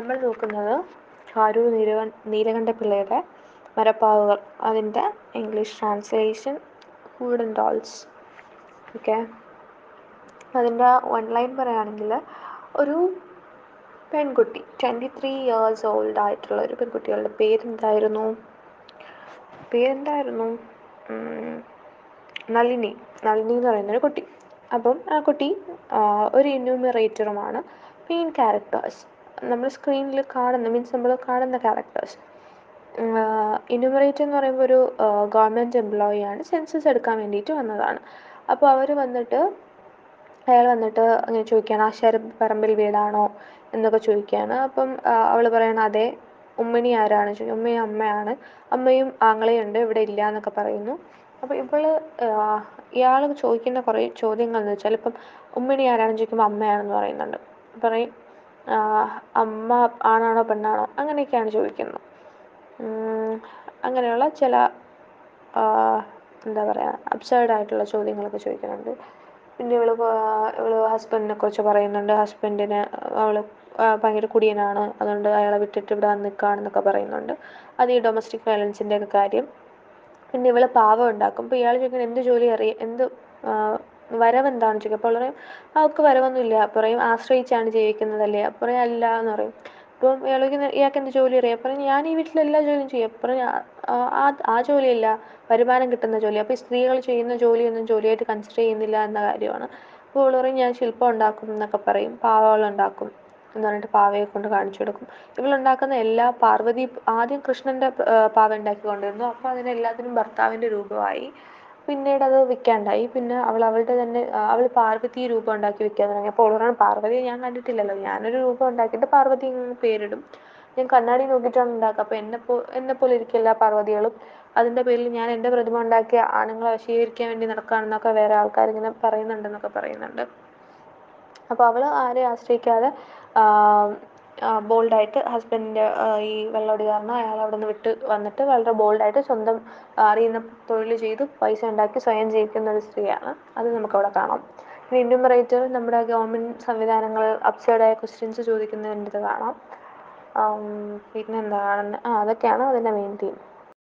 നമ്മൾ നോക്കുന്നത് ചാരു നീലക നീലകണ്ഠപിള്ളയുടെ മരപ്പാവകൾ അതിൻ്റെ English translation wooden dolls okay അതിൻ്റെ വൺ ലൈൻ പറയുകയാണെങ്കിൽ ഒരു പെൺകുട്ടി ട്വൻറ്റി ത്രീ ഇയേഴ്സ് ഓൾഡ് ആയിട്ടുള്ള ഒരു പെൺകുട്ടികളുടെ പേരെന്തായിരുന്നു പേരെന്തായിരുന്നു നളിനി നളിനി എന്ന് പറയുന്നൊരു കുട്ടി അപ്പം ആ കുട്ടി ഒരു എന്യൂമറേറ്ററുമാണ് മെയിൻ ക്യാരക്ടേഴ്സ് നമ്മൾ സ്ക്രീനിൽ കാണുന്ന മീൻസ് നമ്മൾ കാണുന്ന ക്യാരക്ടേഴ്സ് എന്യൂമറേറ്റർ എന്ന് പറയുമ്പോൾ ഒരു ഗവൺമെൻറ് എംപ്ലോയി ആണ് സെൻസസ് എടുക്കാൻ വേണ്ടിയിട്ട് വന്നതാണ് അപ്പോൾ അവർ വന്നിട്ട് അയാൾ വന്നിട്ട് ഇങ്ങനെ ചോദിക്കുകയാണ് ആശാരി പറമ്പിൽ വീടാണോ എന്നൊക്കെ ചോദിക്കുകയാണ് അപ്പം അവൾ പറയണം അതെ ഉമ്മണി ആരാണ് ചോദിക്കും ഉമ്മയും അമ്മയാണ് അമ്മയും ആങ്ങളയും ഉണ്ട് ഇവിടെ ഇല്ല എന്നൊക്കെ പറയുന്നു അപ്പോൾ ഇവൾ ഇയാൾ ചോദിക്കുന്ന കുറേ ചോദ്യങ്ങൾ എന്ന് വെച്ചാൽ ഇപ്പം ഉമ്മണി ആരാണെന്ന് ചോദിക്കുമ്പോൾ അമ്മയാണെന്ന് പറയുന്നുണ്ട് പറയും അമ്മ ആണാണോ പെണ്ണാണോ അങ്ങനെയൊക്കെയാണ് ചോദിക്കുന്നത് അങ്ങനെയുള്ള ചില എന്താ പറയുക അബ്സേർഡ് ആയിട്ടുള്ള ചോദ്യങ്ങളൊക്കെ ചോദിക്കുന്നുണ്ട് പിന്നെ ഇവൾ ഇവൾ ഹസ്ബൻഡിനെ കുറിച്ച് പറയുന്നുണ്ട് ഹസ്ബൻഡിന് അവൾ ഭയങ്കര കുടിയനാണ് അതുകൊണ്ട് അയാളെ വിട്ടിട്ട് ഇവിടെ വന്ന് നിൽക്കുകയാണെന്നൊക്കെ പറയുന്നുണ്ട് അത് ഈ ഡൊമസ്റ്റിക് വയലൻസിൻ്റെ ഒക്കെ കാര്യം പിന്നെ ഇവൾ പാവം ഉണ്ടാക്കും അപ്പോൾ ഇയാൾ ചോദിക്കുന്നത് എന്ത് ജോലി അറിയാം എന്ത് വരവ് എന്താണെന്ന് ചോദിക്കും അപ്പോൾ പറയും അവൾക്ക് വരവൊന്നുമില്ല പറയും ആശ്രയിച്ചാണ് ജീവിക്കുന്നതല്ലേ അപ്പോൾ പറയും അല്ല എന്ന് പറയും അപ്പം ഇയാൾ ഇയാൾക്ക് എന്ത് ജോലി അറിയാം പറയും ഞാൻ ഈ വീട്ടിൽ എല്ലാ ജോലിയും ചെയ്യും പറയും ആ ആ ജോലിയല്ല വരുമാനം കിട്ടുന്ന ജോലി അപ്പോൾ ഈ സ്ത്രീകൾ ചെയ്യുന്ന ജോലിയൊന്നും ജോലിയായിട്ട് കൺസിഡർ ചെയ്യുന്നില്ല എന്ന കാര്യമാണ് അപ്പോൾ ഇവൾ പറയും ഞാൻ ശില്പം ഉണ്ടാക്കും എന്നൊക്കെ പറയും പാവകൾ ഉണ്ടാക്കും എന്ന് പറഞ്ഞിട്ട് പാവയെ കൊണ്ട് കാണിച്ചു കൊടുക്കും ഇവളുണ്ടാക്കുന്ന എല്ലാ പാർവതി ആദ്യം കൃഷ്ണൻ്റെ പാവ ഉണ്ടാക്കിക്കൊണ്ടിരുന്നു അപ്പോൾ അതിനെല്ലാത്തിനും ഭർത്താവിൻ്റെ രൂപമായി പിന്നീട് അത് വിൽക്കാണ്ടായി പിന്നെ അവൾ അവളുടെ തന്നെ അവൾ പാർവതി രൂപം ഉണ്ടാക്കി വിൽക്കാൻ തുടങ്ങി അപ്പോൾ അവൾ പറയണം പാർവതിയെ ഞാൻ കണ്ടിട്ടില്ലല്ലോ ഞാനൊരു രൂപം ഉണ്ടാക്കിയിട്ട് പാർവതി എന്ന് പേരിടും ഞാൻ കണ്ണാടി നോക്കിയിട്ടാണ് ഉണ്ടാക്കുക അപ്പോൾ എന്നെപ്പോ എന്നെപ്പോലെ ഇരിക്കും എല്ലാ പാർവതികളും അതിൻ്റെ പേരിൽ ഞാൻ എൻ്റെ പ്രതിമ ഉണ്ടാക്കി ആണുങ്ങളെ വശീകരിക്കാൻ വേണ്ടി നടക്കുകയാണെന്നൊക്കെ വേറെ ആൾക്കാർ ഇങ്ങനെ പറയുന്നുണ്ടെന്നൊക്കെ പറയുന്നുണ്ട് അപ്പോൾ അവൾ ആരെയും ആശ്രയിക്കാതെ ബോൾഡായിട്ട് ഹസ്ബൻഡിൻ്റെ ഈ വെള്ളമടി കാരണം അയാൾ അവിടെ നിന്ന് വിട്ട് വന്നിട്ട് വളരെ ബോൾഡായിട്ട് സ്വന്തം അറിയുന്ന തൊഴിൽ ചെയ്ത് പൈസ ഉണ്ടാക്കി സ്വയം ജീവിക്കുന്ന ഒരു സ്ത്രീയാണ് അത് നമുക്കവിടെ കാണാം പിന്നെ ഇൻഡ്യൂമറേറ്റർ നമ്മുടെ ഗവൺമെൻറ് സംവിധാനങ്ങൾ അപ്സൈഡായ ക്വസ്റ്റ്യൻസ് ചോദിക്കുന്നതിൻ്റെ ഇത് കാണാം പിന്നെ എന്താ കാണുന്നത് ആ അതൊക്കെയാണ് അതിൻ്റെ മെയിൻ തീം